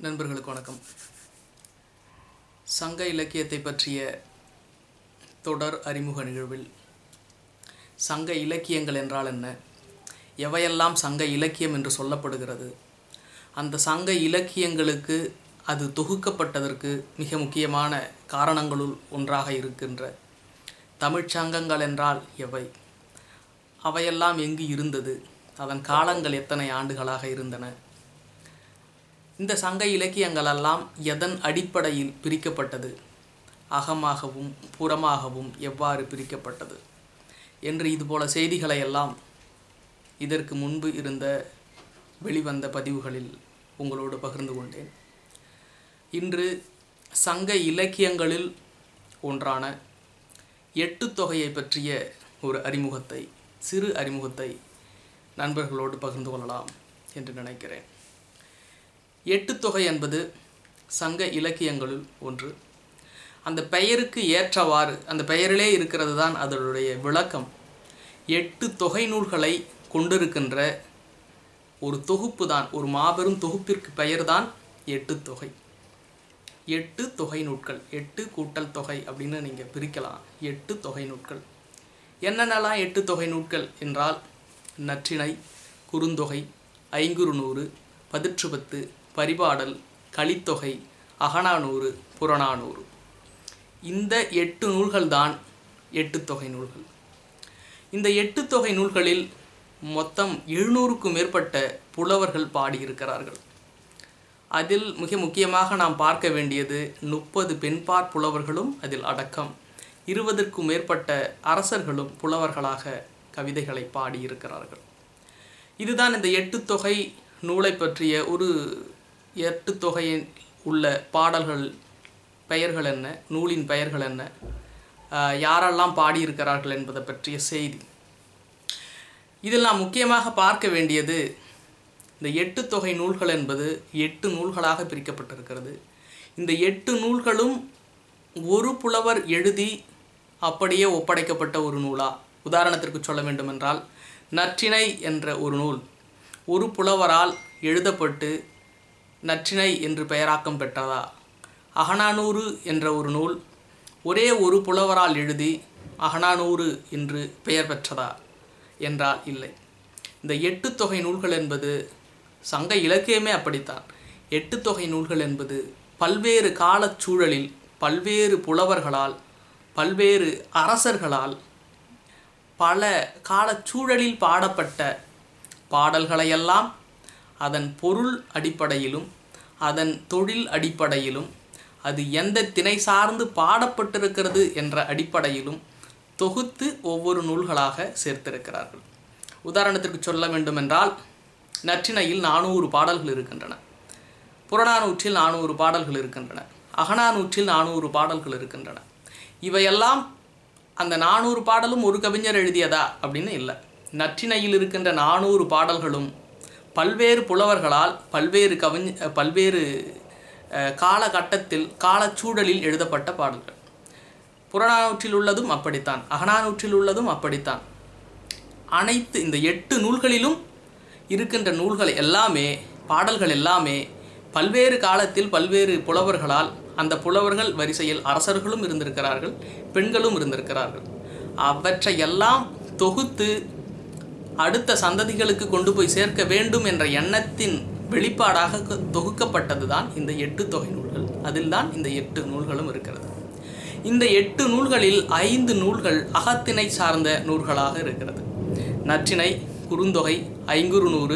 நண்பர்களுக்கு வணக்கம் சங்க இலக்கியத்தை பற்றிய தொடர் அறிமுக நிகழ்வில் சங்க இலக்கியங்கள் என்றால் என்ன எவையெல்லாம் சங்க இலக்கியம் என்று சொல்லப்படுகிறது அந்த சங்க இலக்கியங்களுக்கு அது தொகுக்கப்பட்டதற்கு மிக முக்கியமான காரணங்களுள் ஒன்றாக இருக்கின்ற தமிழ்ச் சங்கங்கள் என்றால் எவை அவையெல்லாம் எங்கு இருந்தது அதன் காலங்கள் எத்தனை ஆண்டுகளாக இருந்தன இந்த சங்க இலக்கியங்களெல்லாம் எதன் அடிப்படையில் பிரிக்கப்பட்டது அகமாகவும் புறமாகவும் எவ்வாறு பிரிக்கப்பட்டது என்று இதுபோல செய்திகளை எல்லாம் இதற்கு முன்பு இருந்த வெளிவந்த பதிவுகளில் உங்களோடு பகிர்ந்து கொண்டேன் இன்று சங்க இலக்கியங்களில் ஒன்றான எட்டு தொகையை பற்றிய ஒரு அறிமுகத்தை சிறு அறிமுகத்தை நண்பர்களோடு பகிர்ந்து கொள்ளலாம் என்று நினைக்கிறேன் எட்டு தொகை என்பது சங்க இலக்கியங்களுள் ஒன்று அந்த பெயருக்கு ஏற்றவாறு அந்த பெயரிலே இருக்கிறது தான் அதனுடைய விளக்கம் எட்டு தொகை நூல்களை கொண்டிருக்கின்ற ஒரு தொகுப்பு தான் ஒரு மாபெரும் தொகுப்பிற்கு பெயர்தான் எட்டு தொகை எட்டு தொகை நூட்கள் எட்டு கூட்டல் தொகை அப்படின்னு நீங்கள் பிரிக்கலாம் எட்டு தொகை நூட்கள் என்னென்னலாம் எட்டு தொகை நூட்கள் என்றால் நற்றிணை குறுந்தொகை ஐங்குறுநூறு பதிற்றுப்பத்து பரிபாடல் கலித்தொகை அகநானூறு புறநானூறு இந்த எட்டு நூல்கள்தான் எட்டு தொகை நூல்கள் இந்த எட்டு தொகை நூல்களில் மொத்தம் எழுநூறுக்கும் மேற்பட்ட புலவர்கள் பாடியிருக்கிறார்கள் அதில் மிக முக்கியமாக நாம் பார்க்க வேண்டியது முப்பது பெண்பார் புலவர்களும் அதில் அடக்கம் இருபதற்கும் மேற்பட்ட அரசர்களும் புலவர்களாக கவிதைகளை பாடியிருக்கிறார்கள் இதுதான் இந்த எட்டு தொகை நூலை பற்றிய ஒரு எட்டு தொகையில் உள்ள பாடல்கள் பெயர்கள் என்ன நூலின் பெயர்கள் என்ன யாரெல்லாம் பாடியிருக்கிறார்கள் என்பதை பற்றிய செய்தி இதில் நாம் முக்கியமாக பார்க்க வேண்டியது இந்த எட்டு தொகை நூல்கள் என்பது எட்டு நூல்களாக பிரிக்கப்பட்டிருக்கிறது இந்த எட்டு நூல்களும் ஒரு புலவர் எழுதி அப்படியே ஒப்படைக்கப்பட்ட ஒரு நூலா உதாரணத்திற்கு சொல்ல வேண்டுமென்றால் நற்றிணை என்ற ஒரு நூல் ஒரு புலவரால் எழுதப்பட்டு நற்றிணை என்று பெயராக்கம் பெற்றதா அகநானூறு என்ற ஒரு நூல் ஒரே ஒரு புலவரால் எழுதி அகநானூறு என்று பெயர் பெற்றதா என்றால் இல்லை இந்த எட்டு தொகை நூல்கள் என்பது சங்க இலக்கியமே அப்படித்தான் எட்டு தொகை நூல்கள் என்பது பல்வேறு காலச்சூழலில் பல்வேறு புலவர்களால் பல்வேறு அரசர்களால் பல காலச்சூழலில் பாடப்பட்ட பாடல்களையெல்லாம் அதன் பொருள் அடிப்படையிலும் அதன் தொழில் அடிப்படையிலும் அது எந்த திணை சார்ந்து பாடப்பட்டிருக்கிறது என்ற அடிப்படையிலும் தொகுத்து ஒவ்வொரு நூல்களாக சேர்த்திருக்கிறார்கள் உதாரணத்திற்கு சொல்ல வேண்டுமென்றால் நற்றிணையில் நானூறு பாடல்கள் இருக்கின்றன புறநானூற்றில் நானூறு பாடல்கள் இருக்கின்றன அகநானூற்றில் நானூறு பாடல்கள் இருக்கின்றன இவையெல்லாம் அந்த நானூறு பாடலும் ஒரு கவிஞர் எழுதியதா அப்படின்னு இல்லை நற்றிணையில் இருக்கின்ற நானூறு பாடல்களும் பல்வேறு புலவர்களால் பல்வேறு கவிஞ பல்வேறு காலகட்டத்தில் காலச்சூழலில் எழுதப்பட்ட பாடல்கள் புறநானூற்றில் உள்ளதும் அப்படித்தான் அகநானூற்றில் உள்ளதும் அப்படித்தான் அனைத்து இந்த எட்டு நூல்களிலும் இருக்கின்ற நூல்கள் எல்லாமே பாடல்கள் எல்லாமே பல்வேறு காலத்தில் பல்வேறு புலவர்களால் அந்த புலவர்கள் வரிசையில் அரசர்களும் இருந்திருக்கிறார்கள் பெண்களும் இருந்திருக்கிறார்கள் அவற்றை எல்லாம் தொகுத்து அடுத்த சந்ததிகளுக்கு கொண்டு போய் சேர்க்க வேண்டும் என்ற எண்ணத்தின் வெளிப்பாடாக தொகுக்கப்பட்டது தான் இந்த எட்டு தொகை நூல்கள் அதில் தான் இந்த எட்டு நூல்களும் இருக்கிறது இந்த எட்டு நூல்களில் ஐந்து நூல்கள் அகத்திணை சார்ந்த நூல்களாக இருக்கிறது நற்றிணை குறுந்தொகை ஐங்குறுநூறு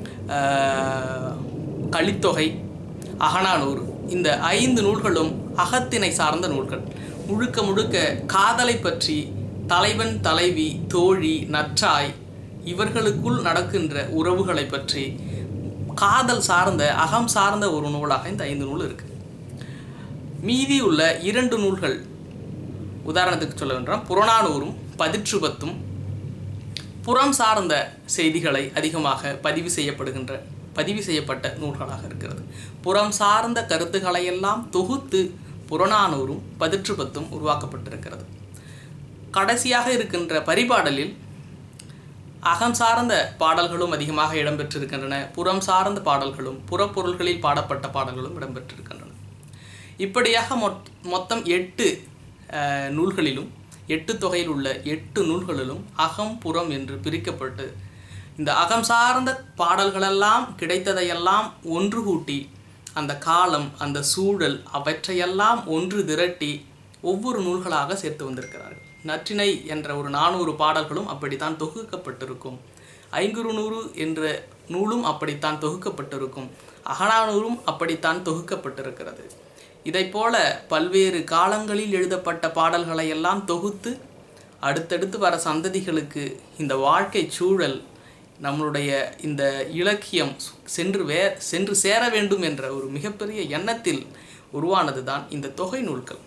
கலித்தொகை அகநானூறு இந்த ஐந்து நூல்களும் அகத்திணை சார்ந்த நூல்கள் முழுக்க முழுக்க காதலை பற்றி தலைவன் தலைவி தோழி நற்றாய் இவர்களுக்குள் நடக்கின்ற உறவுகளை பற்றி காதல் சார்ந்த அகம் சார்ந்த ஒரு நூலாக இந்த ஐந்து நூல் இருக்கு மீதி உள்ள இரண்டு நூல்கள் உதாரணத்துக்கு சொல்ல வேண்டாம் புறநானூறும் பதிற்றுபத்தும் புறம் சார்ந்த செய்திகளை அதிகமாக பதிவு செய்யப்படுகின்ற பதிவு செய்யப்பட்ட நூல்களாக இருக்கிறது புறம் சார்ந்த கருத்துக்களை எல்லாம் தொகுத்து புறநானூறும் பதிற்றுபத்தும் உருவாக்கப்பட்டிருக்கிறது கடைசியாக இருக்கின்ற பரிபாடலில் அகம் சார்ந்த பாடல்களும் அதிகமாக இடம்பெற்றிருக்கின்றன புறம் சார்ந்த பாடல்களும் புறப்பொருள்களில் பாடப்பட்ட பாடல்களும் இடம்பெற்றிருக்கின்றன இப்படியாக மொத் மொத்தம் எட்டு அஹ், நூல்களிலும் எட்டு தொகையில் உள்ள எட்டு நூல்களிலும் அகம் புறம் என்று பிரிக்கப்பட்டு இந்த அகம் சார்ந்த பாடல்களெல்லாம் கிடைத்ததையெல்லாம் ஒன்று கூட்டி அந்த காலம் அந்த சூழல் அவற்றையெல்லாம் ஒன்று திரட்டி ஒவ்வொரு நூல்களாக சேர்த்து வந்திருக்கிறார்கள் நற்றிணை என்ற ஒரு நானூறு பாடல்களும் அப்படித்தான் தொகுக்கப்பட்டிருக்கும் ஐங்குறு நூறு என்ற நூலும் அப்படித்தான் தொகுக்கப்பட்டிருக்கும் அகநானூறும் அப்படித்தான் தொகுக்கப்பட்டிருக்கிறது இதைப்போல பல்வேறு காலங்களில் எழுதப்பட்ட பாடல்களை எல்லாம் தொகுத்து அடுத்தடுத்து வர சந்ததிகளுக்கு இந்த வாழ்க்கை சூழல் நம்மளுடைய இந்த இலக்கியம் சென்று வே சென்று சேர வேண்டும் என்ற ஒரு மிகப்பெரிய எண்ணத்தில் உருவானது தான் இந்த தொகை நூல்கள்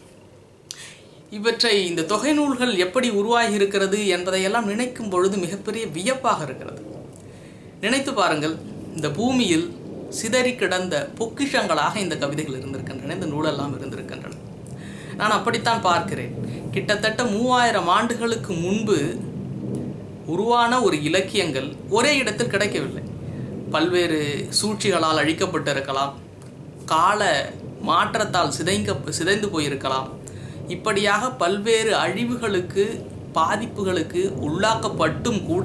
இவற்றை இந்த தொகை நூல்கள் எப்படி உருவாகி இருக்கிறது என்பதையெல்லாம் நினைக்கும் பொழுது மிகப்பெரிய வியப்பாக இருக்கிறது நினைத்து பாருங்கள் இந்த பூமியில் சிதறி கிடந்த பொக்கிஷங்களாக இந்த கவிதைகள் இருந்திருக்கின்றன இந்த நூலெல்லாம் இருந்திருக்கின்றன நான் அப்படித்தான் பார்க்கிறேன் கிட்டத்தட்ட மூவாயிரம் ஆண்டுகளுக்கு முன்பு உருவான ஒரு இலக்கியங்கள் ஒரே இடத்தில் கிடைக்கவில்லை பல்வேறு சூழ்ச்சிகளால் அழிக்கப்பட்டிருக்கலாம் கால மாற்றத்தால் சிதைங்க சிதைந்து போயிருக்கலாம் இப்படியாக பல்வேறு அழிவுகளுக்கு பாதிப்புகளுக்கு உள்ளாக்கப்பட்டும் கூட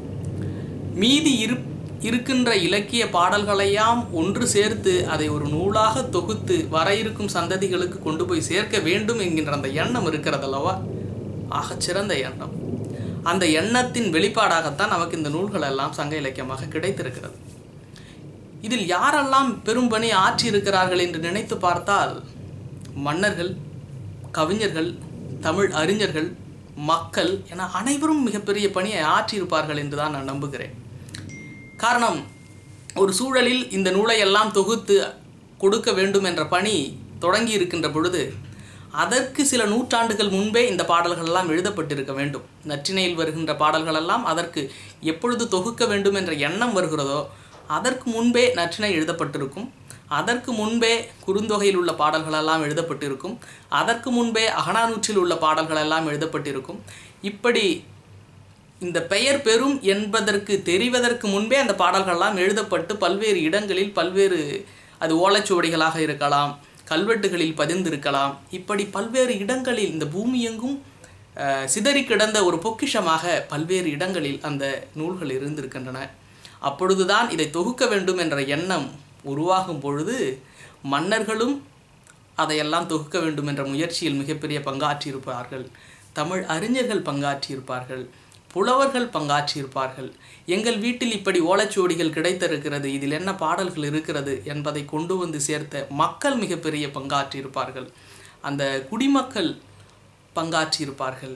மீதி இரு இருக்கின்ற இலக்கிய பாடல்களையாம் ஒன்று சேர்த்து அதை ஒரு நூலாக தொகுத்து வர இருக்கும் சந்ததிகளுக்கு கொண்டு போய் சேர்க்க வேண்டும் என்கின்ற அந்த எண்ணம் இருக்கிறதல்லவா ஆகச்சிறந்த எண்ணம் அந்த எண்ணத்தின் வெளிப்பாடாகத்தான் நமக்கு இந்த நூல்கள் எல்லாம் சங்க இலக்கியமாக கிடைத்திருக்கிறது இதில் யாரெல்லாம் பெரும் பணி ஆற்றி இருக்கிறார்கள் என்று நினைத்து பார்த்தால் மன்னர்கள் கவிஞர்கள் தமிழ் அறிஞர்கள் மக்கள் என அனைவரும் மிகப்பெரிய பணியை ஆற்றியிருப்பார்கள் என்று தான் நான் நம்புகிறேன் காரணம் ஒரு சூழலில் இந்த நூலை எல்லாம் தொகுத்து கொடுக்க வேண்டும் என்ற பணி தொடங்கி இருக்கின்ற பொழுது அதற்கு சில நூற்றாண்டுகள் முன்பே இந்த பாடல்கள் எல்லாம் எழுதப்பட்டிருக்க வேண்டும் நற்றினையில் வருகின்ற பாடல்கள் எல்லாம் அதற்கு எப்பொழுது தொகுக்க வேண்டும் என்ற எண்ணம் வருகிறதோ அதற்கு முன்பே நற்றினை எழுதப்பட்டிருக்கும் அதற்கு முன்பே குறுந்தொகையில் உள்ள பாடல்களெல்லாம் எழுதப்பட்டிருக்கும் அதற்கு முன்பே அகனானூற்றில் உள்ள பாடல்களெல்லாம் எழுதப்பட்டிருக்கும் இப்படி இந்த பெயர் பெறும் என்பதற்கு தெரிவதற்கு முன்பே அந்த பாடல்கள்லாம் எழுதப்பட்டு பல்வேறு இடங்களில் பல்வேறு அது ஓலைச்சுவடிகளாக இருக்கலாம் கல்வெட்டுகளில் பதிந்திருக்கலாம் இப்படி பல்வேறு இடங்களில் இந்த பூமி எங்கும் அஹ், சிதறி கிடந்த ஒரு பொக்கிஷமாக பல்வேறு இடங்களில் அந்த நூல்கள் இருந்திருக்கின்றன அப்பொழுதுதான் இதை தொகுக்க வேண்டும் என்ற எண்ணம் உருவாகும் பொழுது மன்னர்களும் அதையெல்லாம் தொகுக்க வேண்டும் என்ற முயற்சியில் மிகப்பெரிய பங்காற்றியிருப்பார்கள் தமிழ் அறிஞர்கள் பங்காற்றியிருப்பார்கள் புலவர்கள் பங்காற்றியிருப்பார்கள் எங்கள் வீட்டில் இப்படி ஓலைச்சுவடிகள் கிடைத்திருக்கிறது இதில் என்ன பாடல்கள் இருக்கிறது என்பதை கொண்டு வந்து சேர்த்த மக்கள் மிகப்பெரிய பங்காற்றியிருப்பார்கள் அந்த குடிமக்கள் பங்காற்றியிருப்பார்கள்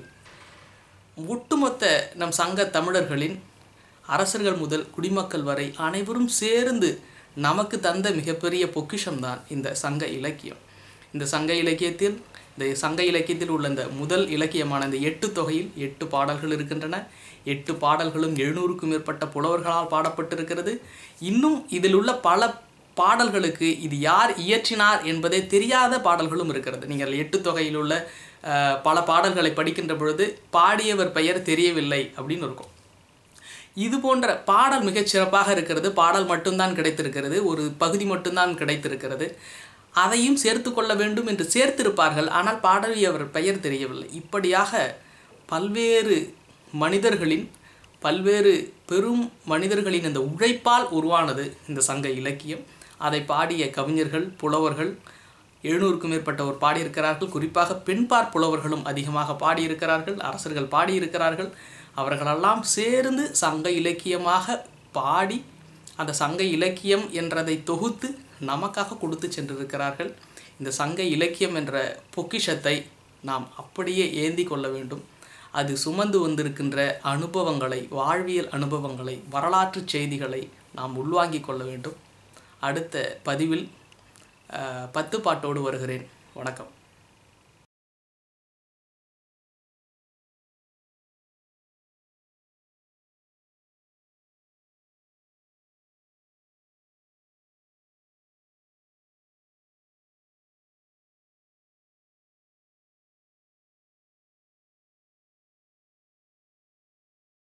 ஒட்டுமொத்த நம் சங்க தமிழர்களின் அரசர்கள் முதல் குடிமக்கள் வரை அனைவரும் சேர்ந்து நமக்கு தந்த மிகப்பெரிய பொக்கிஷம்தான் இந்த சங்க இலக்கியம் இந்த சங்க இலக்கியத்தில் இந்த சங்க இலக்கியத்தில் உள்ள இந்த முதல் இலக்கியமான இந்த எட்டு தொகையில் எட்டு பாடல்கள் இருக்கின்றன எட்டு பாடல்களும் எழுநூறுக்கும் மேற்பட்ட புலவர்களால் பாடப்பட்டிருக்கிறது இன்னும் இதில் உள்ள பல பாடல்களுக்கு இது யார் இயற்றினார் என்பதே தெரியாத பாடல்களும் இருக்கிறது நீங்கள் எட்டு தொகையில் உள்ள அஹ், பல பாடல்களை படிக்கின்ற பொழுது பாடியவர் பெயர் தெரியவில்லை அப்படின்னு இருக்கும் இது போன்ற பாடல் மிகச் சிறப்பாக இருக்கிறது பாடல் மட்டும்தான் கிடைத்திருக்கிறது ஒரு பகுதி மட்டும்தான் கிடைத்திருக்கிறது அதையும் சேர்த்து கொள்ள வேண்டும் என்று சேர்த்திருப்பார்கள் ஆனால் பாடலியவர் பெயர் தெரியவில்லை இப்படியாக பல்வேறு மனிதர்களின் பல்வேறு பெரும் மனிதர்களின் இந்த உழைப்பால் உருவானது இந்த சங்க இலக்கியம் அதை பாடிய கவிஞர்கள் புலவர்கள் எழுநூறுக்கும் மேற்பட்டவர் பாடியிருக்கிறார்கள் குறிப்பாக பெண்பார் புலவர்களும் அதிகமாக பாடியிருக்கிறார்கள் அரசர்கள் பாடியிருக்கிறார்கள் அவர்களெல்லாம் சேர்ந்து சங்க இலக்கியமாக பாடி அந்த சங்க இலக்கியம் என்றதை தொகுத்து நமக்காக கொடுத்து சென்றிருக்கிறார்கள் இந்த சங்க இலக்கியம் என்ற பொக்கிஷத்தை நாம் அப்படியே ஏந்தி கொள்ள வேண்டும் அது சுமந்து வந்திருக்கின்ற அனுபவங்களை வாழ்வியல் அனுபவங்களை வரலாற்று செய்திகளை நாம் உள்வாங்கிக் கொள்ள வேண்டும் அடுத்த பதிவில் அஹ், பத்து பாட்டோடு வருகிறேன் வணக்கம்